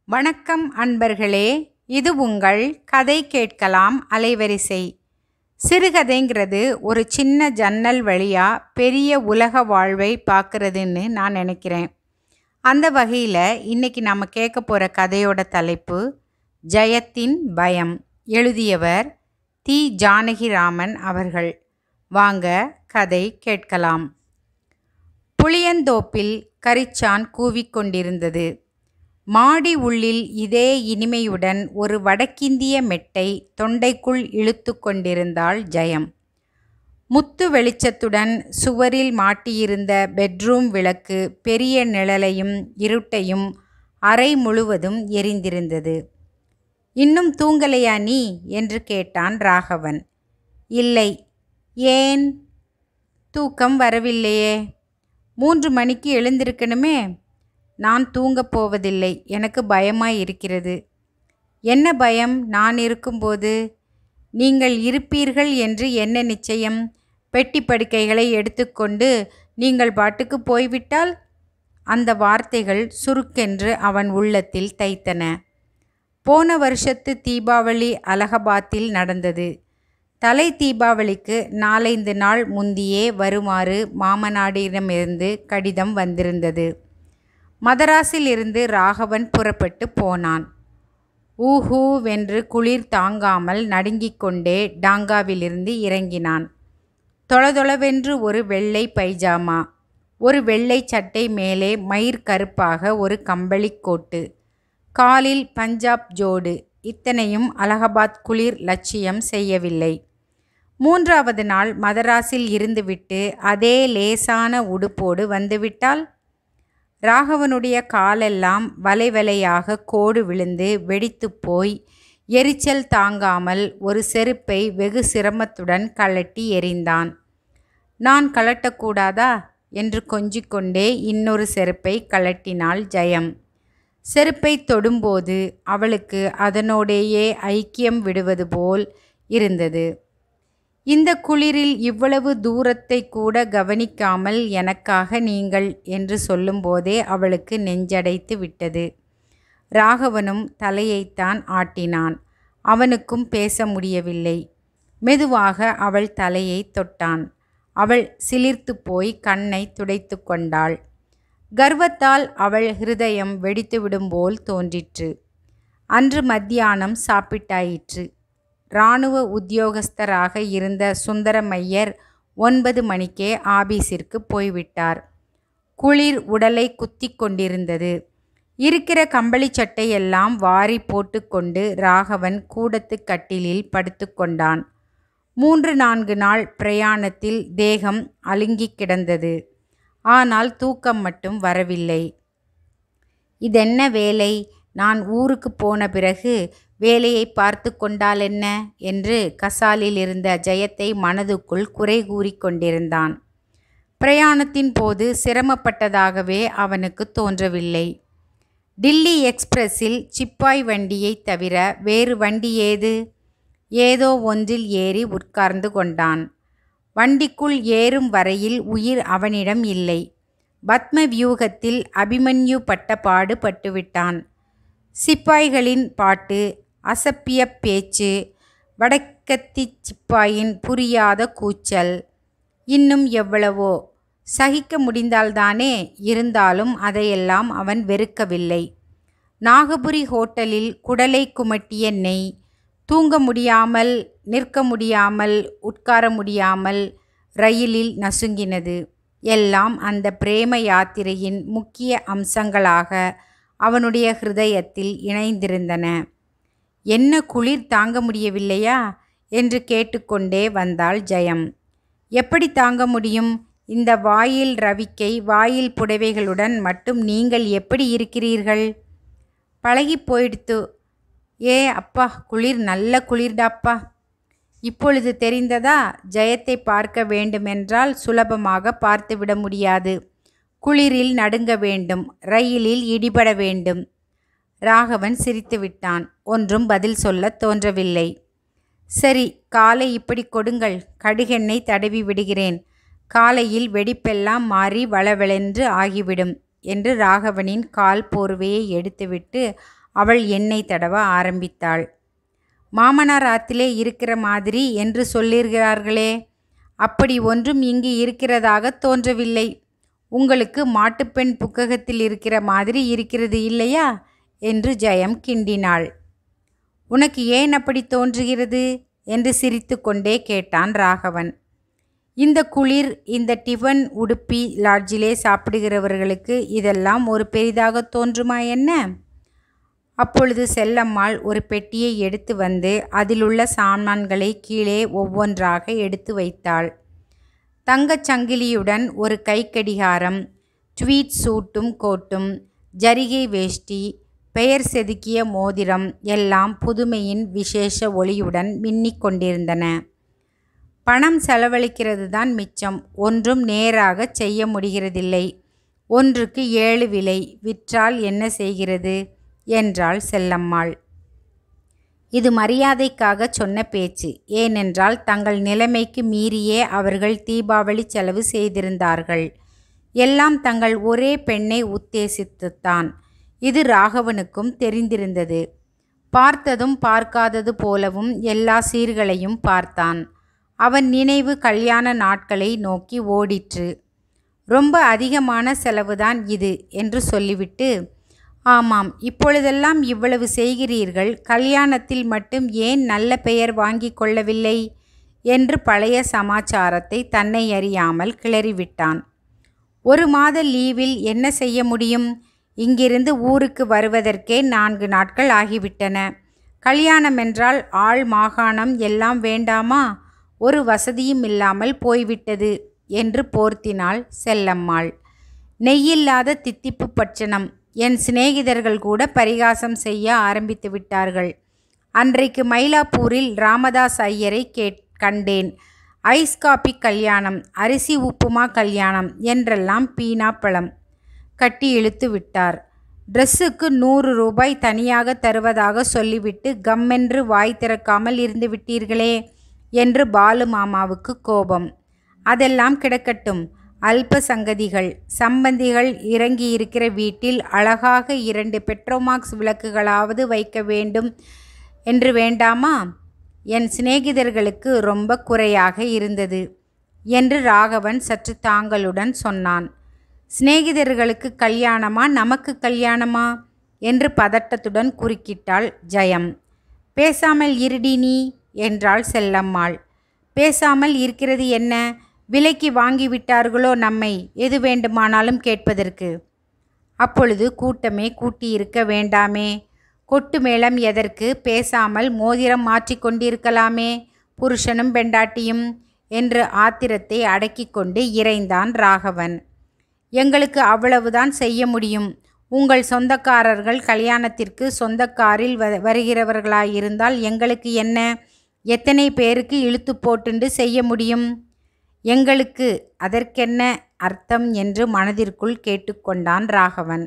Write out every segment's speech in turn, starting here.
வணக்கம் அன்பர்களே இது உங்கள் கதை கேட்கலாம் அலைவரிசை சிறுகதைங்கிறது ஒரு சின்ன ஜன்னல் வழியாக பெரிய உலக வாழ்வை பார்க்குறதுன்னு நான் நினைக்கிறேன் அந்த வகையில் இன்றைக்கி நம்ம கேட்க போகிற கதையோட தலைப்பு ஜெயத்தின் பயம் எழுதியவர் தி ஜானகிராமன் அவர்கள் வாங்க கதை கேட்கலாம் புளியந்தோப்பில் கரிச்சான் கூவிக்கொண்டிருந்தது மாடி உள்ளில் இதே இனிமையுடன் ஒரு வடக்கிந்திய மெட்டை தொண்டைக்குள் இழுத்து கொண்டிருந்தாள் ஜெயம் முத்து வெளிச்சத்துடன் சுவரில் மாட்டியிருந்த பெட்ரூம் விளக்கு பெரிய நிழலையும் இருட்டையும் அறை முழுவதும் எரிந்திருந்தது இன்னும் தூங்கலையா நீ என்று கேட்டான் ராகவன் இல்லை ஏன் தூக்கம் வரவில்லையே மூன்று மணிக்கு எழுந்திருக்கணுமே நான் தூங்கப் போவதில்லை எனக்கு பயமாய் இருக்கிறது என்ன பயம் நான் இருக்கும்போது நீங்கள் இருப்பீர்கள் என்று என்ன நிச்சயம் பெட்டி படுக்கைகளை எடுத்துக்கொண்டு நீங்கள் பாட்டுக்கு போய்விட்டால் அந்த வார்த்தைகள் சுருக்கென்று அவன் உள்ளத்தில் தைத்தன போன வருஷத்து தீபாவளி அலகாபாத்தில் நடந்தது தலை தீபாவளிக்கு நாலைந்து நாள் முந்தியே வருமாறு மாமனாடியிடமிருந்து கடிதம் வந்திருந்தது மதராஸில் இருந்து ராகவன் புறப்பட்டு போனான் ஊஹூவென்று குளிர் தாங்காமல் நடுங்கிக் கொண்டே டாங்காவிலிருந்து இறங்கினான் தொளதொளவென்று ஒரு வெள்ளை பைஜாமா ஒரு வெள்ளை சட்டை மேலே மயிர் கருப்பாக ஒரு கம்பளி கோட்டு காலில் பஞ்சாப் ஜோடு இத்தனையும் அலகாபாத் குளிர் லட்சியம் செய்யவில்லை மூன்றாவது நாள் மதராஸில் இருந்துவிட்டு அதே லேசான உடுப்போடு வந்துவிட்டால் ராகவனுடைய காலெல்லாம் வலை வலையாக கோடு விழுந்து வெடித்து போய் எரிச்சல் தாங்காமல் ஒரு செருப்பை வெகு சிரமத்துடன் கழட்டி எறிந்தான் நான் கழட்டக்கூடாதா என்று கொஞ்சிக்கொண்டே இன்னொரு செருப்பை கழட்டினாள் ஜெயம் செருப்பை தொடும்போது அவளுக்கு அதனோடேயே ஐக்கியம் விடுவது போல் இருந்தது இந்த குளிரில் இவ்வளவு தூரத்தை கூட கவனிக்காமல் எனக்காக நீங்கள் என்று சொல்லும்போதே அவளுக்கு நெஞ்சடைத்து விட்டது ராகவனும் தலையைத்தான் ஆட்டினான் அவனுக்கும் பேச முடியவில்லை மெதுவாக அவள் தலையை தொட்டான் அவள் சிலிர்த்து போய் கண்ணை துடைத்து கொண்டாள் கர்வத்தால் அவள் ஹிருதயம் வெடித்துவிடும் போல் தோன்றிற்று அன்று மத்தியானம் சாப்பிட்டாயிற்று இராணுவ உத்தியோகஸ்தராக இருந்த சுந்தரமையர் ஒன்பது மணிக்கே ஆபீஸிற்கு போய்விட்டார் குளிர் உடலை குத்தி கொண்டிருந்தது இருக்கிற கம்பளி சட்டையெல்லாம் வாரி போட்டுக்கொண்டு ராகவன் கூடத்து கட்டிலில் படுத்துக்கொண்டான் மூன்று நான்கு நாள் பிரயாணத்தில் தேகம் அலுங்கி கிடந்தது ஆனால் தூக்கம் மட்டும் வரவில்லை இதென்ன வேலை நான் ஊருக்கு போன பிறகு வேலையை பார்த்து கொண்டால் என்ன என்று கசாலில் இருந்த ஜெயத்தை மனதுக்குள் குறை கூறி கொண்டிருந்தான் பிரயாணத்தின் போது சிரமப்பட்டதாகவே அவனுக்கு தோன்றவில்லை டில்லி எக்ஸ்பிரஸில் சிப்பாய் வண்டியை தவிர வேறு வண்டி ஏது ஏதோ ஒன்றில் ஏறி உட்கார்ந்து கொண்டான் வண்டிக்குள் ஏறும் வரையில் உயிர் அவனிடம் இல்லை பத்ம வியூகத்தில் அபிமன்யு பட்ட பாடு பட்டுவிட்டான் சிப்பாய்களின் பாட்டு அசப்பிய பேச்சு வடக்கத்தி சிப்பாயின் புரியாத கூச்சல் இன்னும் எவ்வளவோ சகிக்க முடிந்தால்தானே இருந்தாலும் அதையெல்லாம் அவன் வெறுக்கவில்லை நாகபுரி ஹோட்டலில் குடலை குமட்டிய நெய் தூங்க முடியாமல் நிற்க முடியாமல் உட்கார முடியாமல் ரயிலில் நசுங்கினது எல்லாம் அந்த பிரேம யாத்திரையின் முக்கிய அம்சங்களாக அவனுடைய ஹிருதயத்தில் இணைந்திருந்தன என்ன குளிர் தாங்க முடியவில்லையா என்று கேட்டுக்கொண்டே வந்தாள் ஜெயம் எப்படி தாங்க முடியும் இந்த வாயில் ரவிக்கை வாயில் புடவைகளுடன் மட்டும் நீங்கள் எப்படி இருக்கிறீர்கள் பழகி போயிடுத்து ஏ அப்பா குளிர் நல்ல குளிர்டாப்பா இப்பொழுது தெரிந்ததா ஜெயத்தை பார்க்க வேண்டுமென்றால் சுலபமாக பார்த்துவிட முடியாது குளிரில் நடுங்க வேண்டும் ரயிலில் இடிபட வேண்டும் ராகவன் சிரித்துவிட்டான் ஒன்றும் பதில் சொல்லத் தோன்றவில்லை சரி காலை இப்படி கொடுங்கள் கடுகெண்ணெய் தடவி விடுகிறேன் காலையில் வெடிப்பெல்லாம் மாறி வளவளென்று ஆகிவிடும் என்று ராகவனின் கால் போர்வையை எடுத்துவிட்டு அவள் எண்ணெய் தடவ ஆரம்பித்தாள் மாமனார் ஆத்திலே இருக்கிற மாதிரி என்று சொல்லுகிறார்களே அப்படி ஒன்றும் இங்கு இருக்கிறதாக தோன்றவில்லை உங்களுக்கு மாட்டுப்பெண் புக்ககத்தில் இருக்கிற மாதிரி இருக்கிறது இல்லையா என்று ஜெயம் கிண்டினாள் உனக்கு ஏன் அப்படி தோன்றுகிறது என்று சிரித்துக்கொண்டே கேட்டான் ராகவன் இந்த குளிர் இந்த டிஃபன் உடுப்பி லாட்ஜிலே சாப்பிடுகிறவர்களுக்கு இதெல்லாம் ஒரு பெரிதாக தோன்றுமா என்ன அப்பொழுது செல்லம்மாள் ஒரு பெட்டியை எடுத்து வந்து அதிலுள்ள சாமான்களை கீழே ஒவ்வொன்றாக எடுத்து வைத்தாள் தங்கச் சங்கிலியுடன் ஒரு கைக்கடிகாரம் ட்வீட் சூட்டும் கோட்டும் ஜரிகை வேஷ்டி பெயர் செதுக்கிய மோதிரம் எல்லாம் புதுமையின் விசேஷ ஒளியுடன் மின்னிக் கொண்டிருந்தன பணம் செலவழிக்கிறது தான் மிச்சம் ஒன்றும் நேராக செய்ய முடிகிறதில்லை ஒன்றுக்கு ஏழு விலை விற்றால் என்ன செய்கிறது என்றாள் செல்லம்மாள் இது மரியாதைக்காக சொன்ன பேச்சு ஏனென்றால் தங்கள் நிலைமைக்கு மீறியே அவர்கள் தீபாவளி செலவு செய்திருந்தார்கள் எல்லாம் தங்கள் ஒரே பெண்ணை உத்தேசித்துத்தான் இது ராகவனுக்கும் தெரிந்திருந்தது பார்த்ததும் பார்க்காதது போலவும் எல்லா சீர்களையும் பார்த்தான் அவன் நினைவு கல்யாண நாட்களை நோக்கி ஓடிற்று ரொம்ப அதிகமான செலவுதான் இது என்று சொல்லிவிட்டு ஆமாம் இப்பொழுதெல்லாம் இவ்வளவு செய்கிறீர்கள் கல்யாணத்தில் மட்டும் ஏன் நல்ல பெயர் வாங்கி கொள்ளவில்லை என்று பழைய சமாச்சாரத்தை தன்னை அறியாமல் கிளறிவிட்டான் ஒரு மாத லீவில் என்ன செய்ய முடியும் இங்கிருந்து ஊருக்கு வருவதற்கே நான்கு நாட்கள் ஆகிவிட்டன கல்யாணம் என்றால் ஆள் மாகாணம் எல்லாம் வேண்டாமா ஒரு வசதியும் இல்லாமல் போய்விட்டது என்று போர்த்தினாள் செல்லம்மாள் நெய்யில்லாத தித்திப்பு பட்சணம் என் சிநேகிதர்கள் கூட பரிகாசம் செய்ய ஆரம்பித்து விட்டார்கள் அன்றைக்கு மயிலாப்பூரில் ராமதாஸ் ஐயரை கேட் கண்டேன் ஐஸ் காபி கல்யாணம் அரிசி உப்புமா கல்யாணம் என்றெல்லாம் பீனா பழம் கட்டி இழுத்து விட்டார் ட்ரெஸ்ஸுக்கு நூறு ரூபாய் தனியாக தருவதாக சொல்லிவிட்டு கம்மென்று வாய் திறக்காமல் இருந்து விட்டீர்களே என்று பாலு மாமாவுக்கு கோபம் அதெல்லாம் கிடக்கட்டும் அல்ப சங்கதிகள் சம்பந்திகள் இறங்கி இருக்கிற வீட்டில் அழகாக இரண்டு பெட்ரோமாக்ஸ் விளக்குகளாவது வைக்க வேண்டும் என்று வேண்டாமா என் சிநேகிதர்களுக்கு ரொம்ப குறையாக இருந்தது என்று ராகவன் சற்று தாங்களுடன் சொன்னான் சிநேகிதர்களுக்கு கல்யாணமா நமக்கு கல்யாணமா என்று பதட்டத்துடன் குறுக்கிட்டாள் ஜெயம் பேசாமல் இருடி நீ என்றாள் செல்லம்மாள் பேசாமல் இருக்கிறது என்ன விலைக்கு வாங்கிவிட்டார்களோ நம்மை எது வேண்டுமானாலும் கேட்பதற்கு அப்பொழுது கூட்டமே கூட்டியிருக்க வேண்டாமே கொட்டு மேளம் எதற்கு பேசாமல் மோதிரம் மாற்றிக்கொண்டிருக்கலாமே புருஷனும் பெண்டாட்டியும் என்று ஆத்திரத்தை அடக்கிக் கொண்டு இறைந்தான் ராகவன் எங்களுக்கு அவ்வளவுதான் செய்ய முடியும் உங்கள் சொந்தக்காரர்கள் கல்யாணத்திற்கு சொந்தக்காரில் வ வருகிறவர்களாயிருந்தால் எங்களுக்கு என்ன எத்தனை பேருக்கு இழுத்து போட்டுண்டு செய்ய முடியும் எங்களுக்கு அதற்கென்ன அர்த்தம் என்று மனதிற்குள் கேட்டுக்கொண்டான் ராகவன்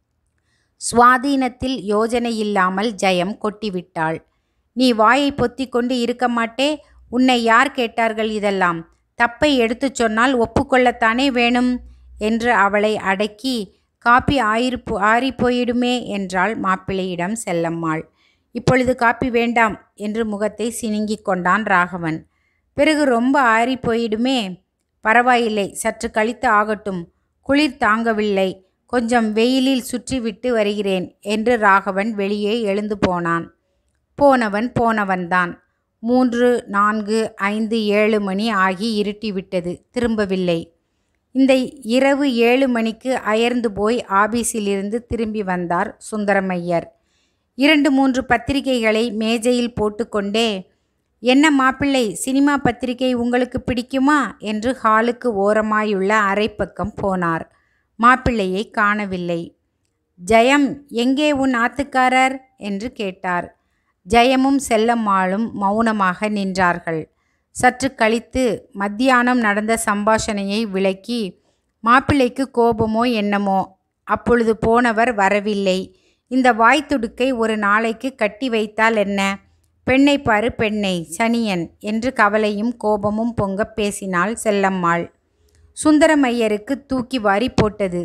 சுவாதீனத்தில் யோஜனை இல்லாமல் ஜெயம் கொட்டிவிட்டாள் நீ வாயை பொத்திக் கொண்டு இருக்க மாட்டே உன்னை யார் கேட்டார்கள் இதெல்லாம் தப்பை எடுத்துச் சொன்னால் ஒப்புக்கொள்ளத்தானே வேணும் என்று அவளை அடக்கி காப்பி ஆயிரு ஆறி போயிடுமே என்றாள் மாப்பிள்ளையிடம் செல்லம்மாள் இப்பொழுது காப்பி வேண்டாம் என்று முகத்தை சினுங்கிக் கொண்டான் ராகவன் பிறகு ரொம்ப ஆறி போயிடுமே பரவாயில்லை சற்று கழித்து ஆகட்டும் குளிர் தாங்கவில்லை கொஞ்சம் வெயிலில் சுற்றிவிட்டு வருகிறேன் என்று ராகவன் வெளியே எழுந்து போனான் போனவன் போனவன்தான் மூன்று நான்கு ஐந்து ஏழு மணி ஆகி இருட்டிவிட்டது திரும்பவில்லை இந்த இரவு ஏழு மணிக்கு அயர்ந்து போய் ஆபீஸிலிருந்து திரும்பி வந்தார் சுந்தரமையர் இரண்டு மூன்று பத்திரிகைகளை மேஜையில் போட்டுக்கொண்டே என்ன மாப்பிள்ளை சினிமா பத்திரிகை உங்களுக்கு பிடிக்குமா என்று ஹாலுக்கு ஓரமாயுள்ள அரைப்பக்கம் போனார் மாப்பிள்ளையை காணவில்லை ஜெயம் எங்கே உன் ஆத்துக்காரர் என்று கேட்டார் ஜெயமும் செல்லம்மாளும் மௌனமாக நின்றார்கள் சற்று கழித்து மத்தியானம் நடந்த சம்பாஷணையை விளக்கி மாப்பிள்ளைக்கு கோபமோ என்னமோ அப்பொழுது போனவர் வரவில்லை இந்த வாய்த்துடுக்கை ஒரு நாளைக்கு கட்டி வைத்தால் என்ன பெண்ணை பாரு பெண்ணை சனியன் என்று கவலையும் கோபமும் பொங்க பேசினாள் செல்லம்மாள் சுந்தரமையருக்கு தூக்கி வாரி போட்டது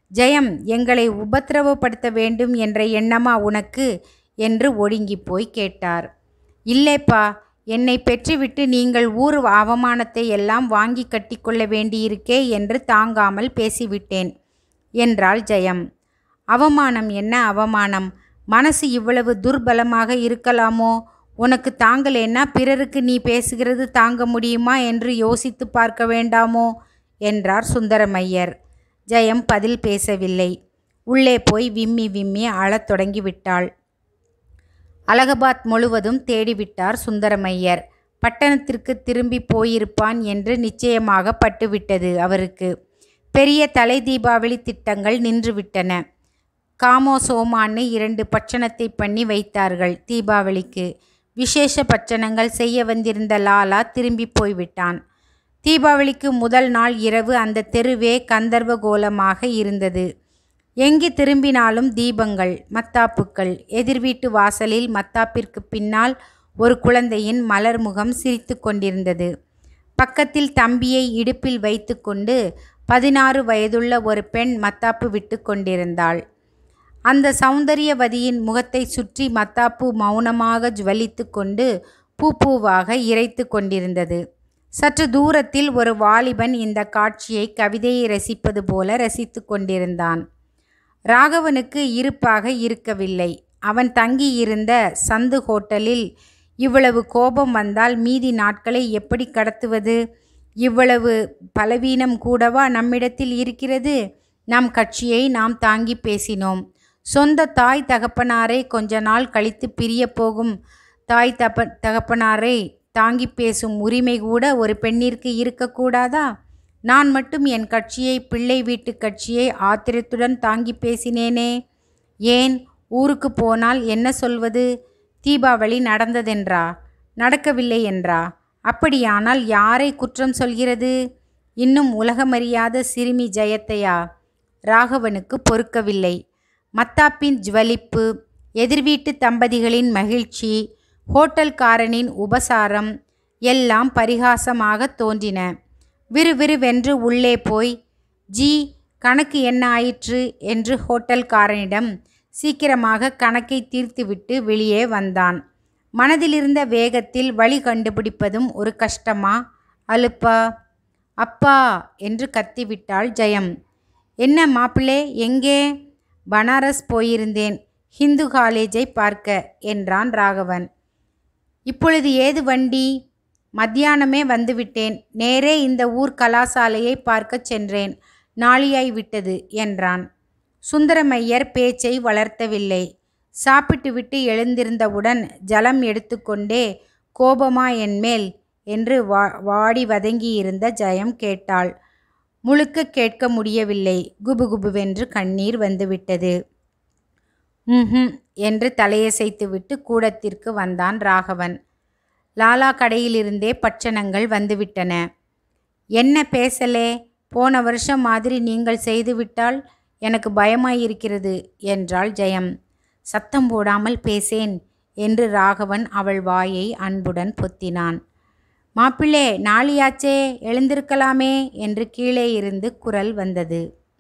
ஜெயம் எங்களை உபத்திரவப்படுத்த வேண்டும் என்ற எண்ணமா உனக்கு என்று ஒடுங்கி போய் கேட்டார் இல்லேப்பா என்னை பெற்றுவிட்டு நீங்கள் ஊர் அவமானத்தை எல்லாம் வாங்கி கட்டிக்கொள்ள வேண்டியிருக்கே என்று தாங்காமல் பேசிவிட்டேன் என்றாள் ஜெயம் அவமானம் என்ன அவமானம் மனசு இவ்வளவு துர்பலமாக இருக்கலாமோ உனக்கு தாங்கலேன்னா பிறருக்கு நீ பேசுகிறது தாங்க முடியுமா என்று யோசித்து பார்க்க வேண்டாமோ என்றார் சுந்தரமையர் ஜெயம் பதில் பேசவில்லை உள்ளே போய் விம்மி விம்மி அழத் தொடங்கிவிட்டாள் அலகாபாத் முழுவதும் தேடிவிட்டார் சுந்தரமையர் பட்டணத்திற்கு திரும்பி போயிருப்பான் என்று நிச்சயமாக பட்டுவிட்டது அவருக்கு பெரிய தலை தீபாவளி திட்டங்கள் நின்றுவிட்டன காமோ சோமான்னு இரண்டு பட்சணத்தை பண்ணி வைத்தார்கள் தீபாவளிக்கு விசேஷ பட்சணங்கள் செய்ய வந்திருந்த லாலா திரும்பி போய்விட்டான் தீபாவளிக்கு முதல் நாள் இரவு அந்த தெருவே கந்தர்வ கோலமாக இருந்தது எங்கு திரும்பினாலும் தீபங்கள் மத்தாப்புக்கள் எதிர் வீட்டு வாசலில் மத்தாப்பிற்கு பின்னால் ஒரு குழந்தையின் மலர் முகம் சிரித்து கொண்டிருந்தது பக்கத்தில் தம்பியை இடுப்பில் வைத்துக்கொண்டு பதினாறு வயதுள்ள ஒரு பெண் மத்தாப்பு விட்டு கொண்டிருந்தாள் அந்த சௌந்தரியவதியின் முகத்தை சுற்றி மத்தாப்பு மௌனமாக ஜுவலித்து கொண்டு பூ பூவாக இறைத்து கொண்டிருந்தது சற்று தூரத்தில் ஒரு வாலிபன் இந்த காட்சியை கவிதையை ரசிப்பது போல ரசித்து கொண்டிருந்தான் ராகவனுக்கு இருப்பாக இருக்கவில்லை அவன் தங்கியிருந்த சந்து ஹோட்டலில் இவ்வளவு கோபம் வந்தால் மீதி நாட்களை எப்படி கடத்துவது இவ்வளவு பலவீனம் கூடவா நம்மிடத்தில் இருக்கிறது நம் கட்சியை நாம் தாங்கி பேசினோம் சொந்த தாய் தகப்பனாரை கொஞ்ச நாள் கழித்து பிரிய போகும் தாய் தப்ப தகப்பனாரை தாங்கி பேசும் உரிமை கூட ஒரு பெண்ணிற்கு இருக்கக்கூடாதா நான் மட்டும் என் கட்சியை பிள்ளை வீட்டு கட்சியை ஆத்திரத்துடன் தாங்கி பேசினேனே ஏன் ஊருக்கு போனால் என்ன சொல்வது தீபாவளி நடந்ததென்றா நடக்கவில்லை என்றா அப்படியானால் யாரை குற்றம் சொல்கிறது இன்னும் உலகமறியாத சிறுமி ஜெயத்தையா ராகவனுக்கு பொறுக்கவில்லை மத்தாப்பின் ஜுவலிப்பு எதிர்வீட்டு தம்பதிகளின் மகிழ்ச்சி ஹோட்டல்காரனின் உபசாரம் எல்லாம் பரிகாசமாக தோன்றின விறுவிறுவென்று உள்ளே போய் ஜி கணக்கு என்ன ஆயிற்று என்று ஹோட்டல்காரனிடம் சீக்கிரமாக கணக்கை தீர்த்துவிட்டு வெளியே வந்தான் மனதிலிருந்த வேகத்தில் வழி கண்டுபிடிப்பதும் ஒரு கஷ்டமா அலுப்பா அப்பா என்று கத்திவிட்டாள் ஜெயம் என்ன மாப்பிள்ளே எங்கே பனாரஸ் போயிருந்தேன் ஹிந்து காலேஜை பார்க்க என்றான் ராகவன் இப்பொழுது ஏது வண்டி மத்தியானமே வந்துவிட்டேன் நேரே இந்த ஊர் கலாசாலையை பார்க்கச் சென்றேன் நாளியாய் விட்டது என்றான் சுந்தரமையர் பேச்சை வளர்த்தவில்லை சாப்பிட்டுவிட்டு எழுந்திருந்தவுடன் ஜலம் எடுத்துக்கொண்டே கோபமா என்மேல் என்று வா வாடி வதங்கியிருந்த ஜெயம் கேட்டாள் முழுக்க கேட்க முடியவில்லை குபுகுபுவென்று கண்ணீர் வந்துவிட்டது ம் என்று தலையசைத்துவிட்டு கூடத்திற்கு வந்தான் ராகவன் லாலா கடையிலிருந்தே பட்சணங்கள் வந்துவிட்டன என்ன பேசலே போன வருஷம் மாதிரி நீங்கள் செய்துவிட்டால் எனக்கு பயமாயிருக்கிறது என்றாள் ஜெயம் சத்தம் போடாமல் பேசேன் என்று ராகவன் அவள் வாயை அன்புடன் பொத்தினான் மாப்பிள்ளே நாளியாச்சே எழுந்திருக்கலாமே என்று கீழே இருந்து குரல் வந்தது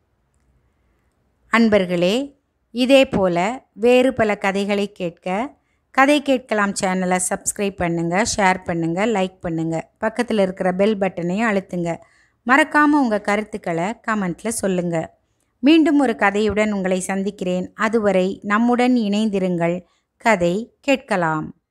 அன்பர்களே இதே போல வேறு பல கதைகளை கேட்க கதை கேட்கலாம் சேனலை சப்ஸ்கிரைப் பண்ணுங்கள் ஷேர் பண்ணுங்கள் லைக் பண்ணுங்கள் பக்கத்தில் இருக்கிற பெல் பட்டனையும் அழுத்துங்க மறக்காமல் உங்கள் கருத்துக்களை கமெண்ட்டில் சொல்லுங்கள் மீண்டும் ஒரு கதையுடன் உங்களை சந்திக்கிறேன் அதுவரை நம்முடன் இணைந்திருங்கள் கதை கேட்கலாம்